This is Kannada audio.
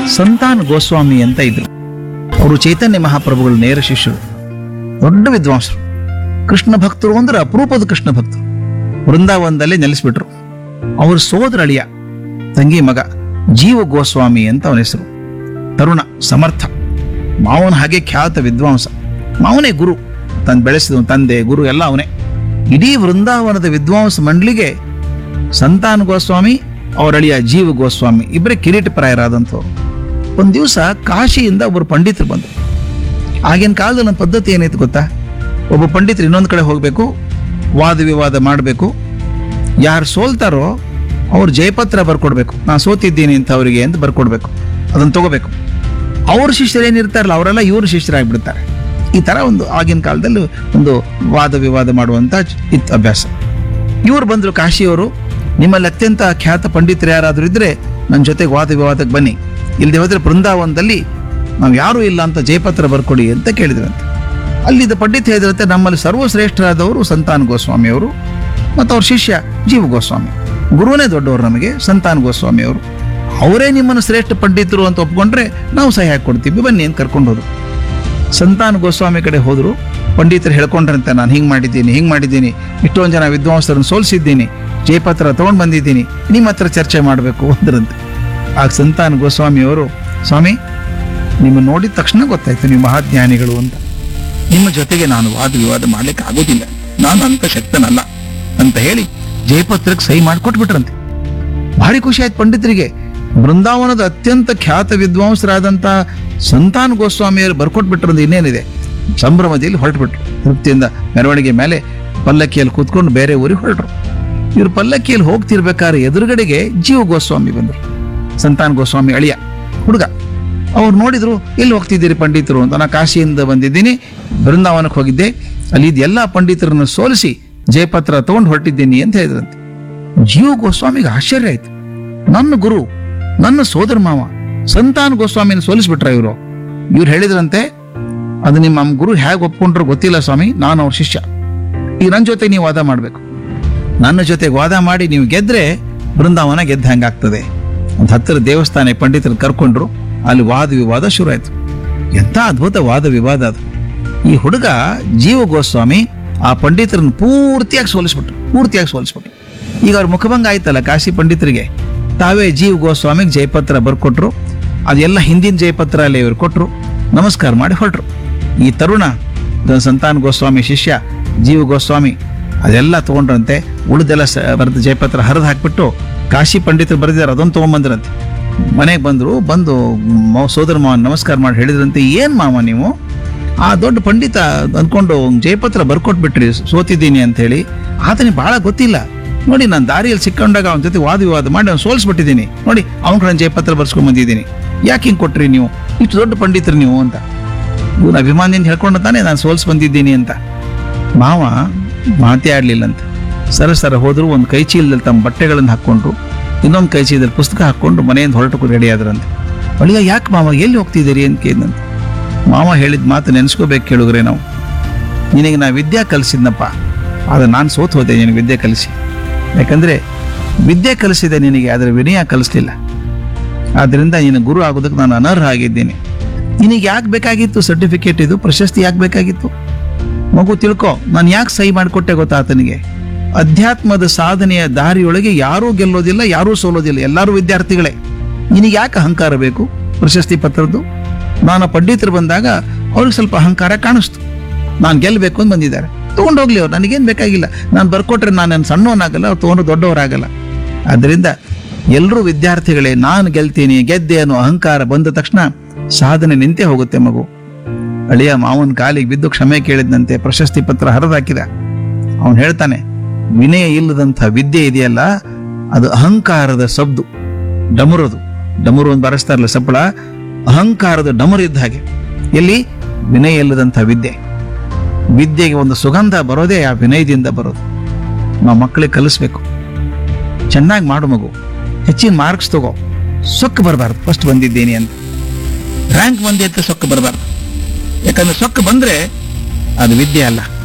ಸಂತಾನ ಗೋಸ್ವಾಮಿ ಅಂತ ಇದ್ರು ಅವರು ಚೈತನ್ಯ ಮಹಾಪ್ರಭುಗಳ ನೇರ ಶಿಷ್ಯರು ದೊಡ್ಡ ವಿದ್ವಾಂಸರು ಕೃಷ್ಣ ಭಕ್ತರು ಅಂದ್ರೆ ಅಪರೂಪದ ಕೃಷ್ಣ ಭಕ್ತರು ವೃಂದಾವನದಲ್ಲೇ ನೆಲೆಸ್ಬಿಟ್ರು ಅವ್ರ ಸೋದರ ಅಳಿಯ ತಂಗಿ ಮಗ ಜೀವ ಗೋಸ್ವಾಮಿ ಅಂತ ಅವನ ಹೆಸರು ತರುಣ ಸಮರ್ಥ ಮಾವನ ಹಾಗೆ ಖ್ಯಾತ ವಿದ್ವಾಂಸ ಮಾವನೇ ಗುರು ತನ್ ಬೆಳೆಸಿದ ತಂದೆ ಗುರು ಎಲ್ಲ ಅವನೇ ಇಡೀ ವೃಂದಾವನದ ವಿದ್ವಾಂಸ ಮಂಡಳಿಗೆ ಸಂತಾನ ಗೋಸ್ವಾಮಿ ಅವರ ಅಳಿಯ ಜೀವ ಗೋಸ್ವಾಮಿ ಇಬ್ಬರೇ ಕಿರೀಟಪ್ರಾಯರಾದಂಥವ್ರು ಒಂದು ದಿವಸ ಕಾಶಿಯಿಂದ ಒಬ್ಬರು ಪಂಡಿತರು ಬಂದರು ಆಗಿನ ಕಾಲದಲ್ಲಿ ಒಂದು ಪದ್ಧತಿ ಏನಾಯ್ತು ಗೊತ್ತಾ ಒಬ್ಬ ಪಂಡಿತರು ಇನ್ನೊಂದು ಕಡೆ ಹೋಗಬೇಕು ವಾದ ವಿವಾದ ಮಾಡಬೇಕು ಯಾರು ಸೋಲ್ತಾರೋ ಅವ್ರು ಜಯಪತ್ರ ಬರ್ಕೊಡ್ಬೇಕು ನಾನು ಸೋತಿದ್ದೀನಿ ಅಂತ ಅವರಿಗೆ ಅಂತ ಬರ್ಕೊಡ್ಬೇಕು ಅದನ್ನು ತಗೋಬೇಕು ಅವ್ರ ಶಿಷ್ಯರು ಏನಿರ್ತಾರಲ್ಲ ಅವರೆಲ್ಲ ಇವ್ರ ಶಿಷ್ಯರಾಗ್ಬಿಡ್ತಾರೆ ಈ ಥರ ಒಂದು ಆಗಿನ ಕಾಲದಲ್ಲಿ ಒಂದು ವಾದ ವಿವಾದ ಮಾಡುವಂಥ ಇತ್ತು ಅಭ್ಯಾಸ ಇವರು ಬಂದರು ಕಾಶಿಯವರು ನಿಮ್ಮಲ್ಲಿ ಅತ್ಯಂತ ಖ್ಯಾತ ಪಂಡಿತರು ಯಾರಾದರೂ ಇದ್ರೆ ನನ್ನ ಜೊತೆಗೆ ವಾದ ವಿವಾದಕ್ಕೆ ಬನ್ನಿ ಇಲ್ಲದೆ ಹೋದ್ರೆ ಬೃಂದಾವನದಲ್ಲಿ ನಾವು ಯಾರೂ ಇಲ್ಲ ಅಂತ ಜಯಪತ್ರ ಬರ್ಕೊಡಿ ಅಂತ ಕೇಳಿದ್ರಂತೆ ಅಲ್ಲಿದ್ದ ಪಂಡಿತ ಹೇಳಿದ್ರಂತೆ ನಮ್ಮಲ್ಲಿ ಸರ್ವಶ್ರೇಷ್ಠರಾದವರು ಸಂತಾನ ಗೋಸ್ವಾಮಿ ಅವರು ಮತ್ತು ಅವ್ರ ಶಿಷ್ಯ ಜೀವ ಗೋಸ್ವಾಮಿ ಗುರುವೇ ದೊಡ್ಡವರು ನಮಗೆ ಸಂತಾನ ಗೋಸ್ವಾಮಿ ಅವರು ಅವರೇ ನಿಮ್ಮನ್ನು ಶ್ರೇಷ್ಠ ಪಂಡಿತರು ಅಂತ ಒಪ್ಕೊಂಡ್ರೆ ನಾವು ಸಹಾಯ ಕೊಡ್ತೀವಿ ಬನ್ನಿ ಅಂತ ಕರ್ಕೊಂಡು ಹೋದ್ರು ಸಂತಾನ ಗೋಸ್ವಾಮಿ ಕಡೆ ಹೋದ್ರು ಪಂಡಿತರು ಹೇಳ್ಕೊಂಡ್ರಂತೆ ನಾನು ಹಿಂಗೆ ಮಾಡಿದ್ದೀನಿ ಹಿಂಗೆ ಮಾಡಿದ್ದೀನಿ ಇಷ್ಟೊಂದು ಜನ ವಿದ್ವಾಂಸರನ್ನು ಸೋಲಿಸಿದ್ದೀನಿ ಜಯಪತ್ರ ತೊಗೊಂಡು ಬಂದಿದ್ದೀನಿ ನಿಮ್ಮ ಹತ್ರ ಚರ್ಚೆ ಮಾಡಬೇಕು ಅಂದ್ರಂತೆ ಆಗ ಸಂತಾನ ಗೋಸ್ವಾಮಿ ಅವರು ಸ್ವಾಮಿ ನಿಮ್ಮ ನೋಡಿದ ತಕ್ಷಣ ಗೊತ್ತಾಯ್ತು ನೀವು ಮಹಾಜ್ಞಾನಿಗಳು ಅಂತ ನಿಮ್ಮ ಜೊತೆಗೆ ನಾನು ವಾದ ವಿವಾದ ಮಾಡ್ಲಿಕ್ಕೆ ಆಗೋದಿಲ್ಲ ನಾನು ಅಂತ ಶಕ್ತನಲ್ಲ ಅಂತ ಹೇಳಿ ಜಯಪತ್ರಕ್ಕೆ ಸಹಿ ಮಾಡಿಕೊಟ್ಬಿಟ್ರಂತೆ ಭಾರಿ ಖುಷಿ ಆಯ್ತು ಪಂಡಿತರಿಗೆ ಬೃಂದಾವನದ ಅತ್ಯಂತ ಖ್ಯಾತ ವಿದ್ವಾಂಸರಾದಂಥ ಸಂತಾನ ಗೋಸ್ವಾಮಿಯವರು ಬರ್ಕೊಟ್ಬಿಟ್ರಂದು ಇನ್ನೇನಿದೆ ಸಂಭ್ರಮದಲ್ಲಿ ಹೊರಟ್ಬಿಟ್ರು ತೃಪ್ತಿಯಿಂದ ಮೆರವಣಿಗೆ ಮೇಲೆ ಪಲ್ಲಕ್ಕಿಯಲ್ಲಿ ಕೂತ್ಕೊಂಡು ಬೇರೆ ಊರಿಗೆ ಹೊರಟ್ರು ಇವ್ರು ಪಲ್ಲಕ್ಕಿಯಲ್ಲಿ ಹೋಗ್ತಿರ್ಬೇಕಾದ್ರೆ ಎದುರುಗಡೆಗೆ ಜೀವ ಗೋಸ್ವಾಮಿ ಬಂದರು ಸಂತಾನ ಗೋಸ್ವಾಮಿ ಅಳಿಯ ಹುಡುಗ ಅವ್ರು ನೋಡಿದ್ರು ಎಲ್ಲಿ ಹೋಗ್ತಿದ್ದೀರಿ ಪಂಡಿತರು ಅಂತ ನಾ ಕಾಶಿಯಿಂದ ಬಂದಿದ್ದೀನಿ ಬೃಂದಾವನಕ್ಕೆ ಹೋಗಿದ್ದೆ ಅಲ್ಲಿ ಎಲ್ಲ ಪಂಡಿತರನ್ನು ಸೋಲಿಸಿ ಜಯಪತ್ರ ತಗೊಂಡು ಹೊರಟಿದ್ದೀನಿ ಅಂತ ಹೇಳಿದ್ರಂತೆ ಜೀವ ಗೋಸ್ವಾಮಿಗೆ ಆಶ್ಚರ್ಯ ಆಯ್ತು ನನ್ನ ಗುರು ನನ್ನ ಸೋದರ ಮಾವ ಸಂತಾನ ಗೋಸ್ವಾಮಿನ ಸೋಲಿಸ್ಬಿಟ್ರ ಇವರು ಇವ್ರು ಹೇಳಿದ್ರಂತೆ ಅದು ನಿಮ್ಮ ನಮ್ಮ ಗುರು ಹೇಗೆ ಒಪ್ಕೊಂಡ್ರು ಗೊತ್ತಿಲ್ಲ ಸ್ವಾಮಿ ನಾನು ಅವ್ರ ಶಿಷ್ಯ ಈಗ ನನ್ನ ಜೊತೆ ನೀವು ವಾದ ಮಾಡಬೇಕು ನನ್ನ ಜೊತೆಗೆ ವಾದ ಮಾಡಿ ನೀವು ಗೆದ್ರೆ ಬೃಂದಾವನ ಗೆದ್ದ ಹಂಗಾಗ್ತದೆ ಅಂತ ಹತ್ತಿರ ದೇವಸ್ಥಾನ ಪಂಡಿತರು ಕರ್ಕೊಂಡ್ರು ಅಲ್ಲಿ ವಾದ ವಿವಾದ ಶುರು ಆಯ್ತು ಎಂಥ ಅದ್ಭುತ ವಾದ ವಿವಾದ ಅದು ಈ ಹುಡುಗ ಜೀವ ಗೋಸ್ವಾಮಿ ಆ ಪಂಡಿತರನ್ನು ಪೂರ್ತಿಯಾಗಿ ಸೋಲಿಸ್ಬಿಟ್ರು ಪೂರ್ತಿಯಾಗಿ ಸೋಲಿಸ್ಬಿಟ್ರು ಈಗ ಅವ್ರ ಮುಖಭಂಗ ಆಯ್ತಲ್ಲ ಕಾಶಿ ಪಂಡಿತರಿಗೆ ತಾವೇ ಜೀವ ಗೋಸ್ವಾಮಿಗೆ ಜಯಪತ್ರ ಬರ್ಕೊಟ್ರು ಅದೆಲ್ಲ ಹಿಂದಿನ ಜಯಪತ್ರ ಅಲ್ಲಿ ಇವ್ರು ಕೊಟ್ರು ನಮಸ್ಕಾರ ಮಾಡಿ ಹೊರಟ್ರು ಈ ತರುಣ ದ- ಸಂತಾನ ಗೋಸ್ವಾಮಿ ಶಿಷ್ಯ ಜೀವ ಗೋಸ್ವಾಮಿ ಅದೆಲ್ಲ ತಗೊಂಡ್ರಂತೆ ಉಳಿದೆಲ್ಲ ಸ ಬರೆದ ಜಯಪತ್ರ ಹರಿದು ಹಾಕ್ಬಿಟ್ಟು ಕಾಶಿ ಪಂಡಿತರು ಬರೆದಿದ್ದಾರೆ ಅದೊಂದು ತೊಗೊಂಬಂದ್ರಂತೆ ಮನೆಗೆ ಬಂದರು ಬಂದು ಮೌ ಸೋದರ ಮಾವನ್ ನಮಸ್ಕಾರ ಮಾಡಿ ಹೇಳಿದ್ರಂತೆ ಏನು ಮಾವ ನೀವು ಆ ದೊಡ್ಡ ಪಂಡಿತ ಅಂದ್ಕೊಂಡು ಜಯಪತ್ರ ಬರ್ಕೊಟ್ಬಿಟ್ರಿ ಸೋತಿದ್ದೀನಿ ಅಂತ ಹೇಳಿ ಆತನಿಗೆ ಬಹಳ ಗೊತ್ತಿಲ್ಲ ನೋಡಿ ನಾನು ದಾರಿಯಲ್ಲಿ ಸಿಕ್ಕೊಂಡಾಗ ಅವನ ಜೊತೆ ವಾದ ವಿವಾದ ಮಾಡಿ ಅವ್ನು ಸೋಲ್ಸ್ಬಿಟ್ಟಿದ್ದೀನಿ ನೋಡಿ ಅವನ ಕಡೆ ಜಯಪತ್ರ ಬರ್ಸ್ಕೊಂಡ್ ಬಂದಿದ್ದೀನಿ ಯಾಕೆ ಹಿಂಗೆ ಕೊಟ್ರಿ ನೀವು ಇಷ್ಟು ದೊಡ್ಡ ಪಂಡಿತರು ನೀವು ಅಂತ ಇವನು ಅಭಿಮಾನಿಯಿಂದ ಹೇಳ್ಕೊಂಡು ತಾನೇ ನಾನು ಸೋಲ್ಸ್ ಬಂದಿದ್ದೀನಿ ಅಂತ ಮಾವ ಮಾತೇ ಆಡ್ಲಿಲ್ಲಂತೆ ಸರ ಸರ ಹೋದ್ರು ಒಂದು ಕೈ ಚೀಲದಲ್ಲಿ ತಮ್ಮ ಬಟ್ಟೆಗಳನ್ನು ಹಾಕ್ಕೊಂಡ್ರು ಇನ್ನೊಂದು ಕೈ ಚೀಲದಲ್ಲಿ ಪುಸ್ತಕ ಹಾಕ್ಕೊಂಡು ಮನೆಯಿಂದ ಹೊರಟು ರೆಡಿ ಆದ್ರಂತೆ ಒಳ್ಳೆಯ ಯಾಕೆ ಮಾವ ಎಲ್ಲಿ ಹೋಗ್ತಿದ್ದೀರಿ ಅಂತ ಕೇಳಿದಂತೆ ಮಾವ ಹೇಳಿದ ಮಾತು ನೆನೆಸ್ಕೋಬೇಕು ಕೇಳಿದ್ರೆ ನಾವು ನಿನಗೆ ನಾ ವಿದ್ಯೆ ಕಲಿಸಿದ್ನಪ್ಪ ಆದರೆ ನಾನು ಸೋತ್ ಹೋದೆ ನಿನಗೆ ವಿದ್ಯೆ ಕಲಿಸಿ ಯಾಕಂದ್ರೆ ವಿದ್ಯೆ ಕಲಿಸಿದೆ ನಿನಗೆ ಆದರೆ ವಿನಯ ಕಲಿಸ್ಲಿಲ್ಲ ಆದ್ದರಿಂದ ನಿನ್ನ ಗುರು ಆಗೋದಕ್ಕೆ ನಾನು ಅನರ್ಹ ಆಗಿದ್ದೀನಿ ನಿನಗೆ ಯಾಕೆ ಬೇಕಾಗಿತ್ತು ಸರ್ಟಿಫಿಕೇಟ್ ಇದು ಪ್ರಶಸ್ತಿ ಯಾಕೆ ಬೇಕಾಗಿತ್ತು ಮಗು ತಿಳ್ಕೊ ನಾನು ಯಾಕೆ ಸಹಿ ಮಾಡಿಕೊಟ್ಟೆ ಗೊತ್ತಾ ಆತನಿಗೆ ಅಧ್ಯಾತ್ಮದ ಸಾಧನೆಯ ದಾರಿಯೊಳಗೆ ಯಾರೂ ಗೆಲ್ಲೋದಿಲ್ಲ ಯಾರೂ ಸೋಲೋದಿಲ್ಲ ಎಲ್ಲರೂ ವಿದ್ಯಾರ್ಥಿಗಳೇ ನಿನಗೆ ಯಾಕೆ ಅಹಂಕಾರ ಬೇಕು ಪ್ರಶಸ್ತಿ ಪತ್ರದ್ದು ನಾನು ಪಂಡಿತರು ಬಂದಾಗ ಅವ್ರಿಗೆ ಸ್ವಲ್ಪ ಅಹಂಕಾರ ಕಾಣಿಸ್ತು ನಾನು ಗೆಲ್ಲಬೇಕು ಅಂತ ಬಂದಿದ್ದಾರೆ ತೊಗೊಂಡೋಗ್ಲಿ ಅವ್ರು ನನಗೇನು ಬೇಕಾಗಿಲ್ಲ ನಾನು ಬರ್ಕೊಟ್ರೆ ನಾನು ಸಣ್ಣವನಾಗಲ್ಲ ಅವ್ರು ತೊಗೊಂಡು ದೊಡ್ಡವರಾಗಲ್ಲ ಆದ್ದರಿಂದ ಎಲ್ಲರೂ ವಿದ್ಯಾರ್ಥಿಗಳೇ ನಾನು ಗೆಲ್ತೀನಿ ಗೆದ್ದೆ ಅನ್ನೋ ಅಹಂಕಾರ ಬಂದ ತಕ್ಷಣ ಸಾಧನೆ ನಿಂತೇ ಹೋಗುತ್ತೆ ಮಗು ಅಳಿಯ ಮಾವನ ಕಾಲಿಗೆ ಬಿದ್ದು ಕ್ಷಮೆ ಕೇಳಿದಂತೆ ಪ್ರಶಸ್ತಿ ಪತ್ರ ಹರಿದಾಕಿದ ಅವನು ಹೇಳ್ತಾನೆ ವಿನಯ ಇಲ್ಲದಂಥ ವಿದ್ಯೆ ಇದೆಯಲ್ಲ ಅದು ಅಹಂಕಾರದ ಸಬ್ದು ಡಮರೋದು ಡಮರು ಒಂದು ಬರೆಸ್ತಾರಲ್ಲ ಸಪ್ಪಳ ಅಹಂಕಾರದ ಡಮರು ಇದ್ದ ಹಾಗೆ ಎಲ್ಲಿ ವಿನಯ ಇಲ್ಲದಂಥ ವಿದ್ಯೆ ವಿದ್ಯೆಗೆ ಒಂದು ಸುಗಂಧ ಬರೋದೇ ಆ ವಿನಯದಿಂದ ಬರೋದು ನಾವು ಮಕ್ಕಳಿಗೆ ಕಲಿಸ್ಬೇಕು ಚೆನ್ನಾಗಿ ಮಾಡು ಮಗು ಹೆಚ್ಚಿನ ಮಾರ್ಕ್ಸ್ ತಗೋ ಸೊಕ್ಕ ಬರಬಾರ್ದು ಫಸ್ಟ್ ಬಂದಿದ್ದೀನಿ ಅಂತ ರ್ಯಾಂಕ್ ಬಂದಿ ಅಂತ ಸೊಕ್ಕ ಬರಬಾರ್ದು ಯಾಕಂದ್ರೆ ಸೊಕ್ಕ ಬಂದ್ರೆ ಅದು ವಿದ್ಯೆ ಅಲ್ಲ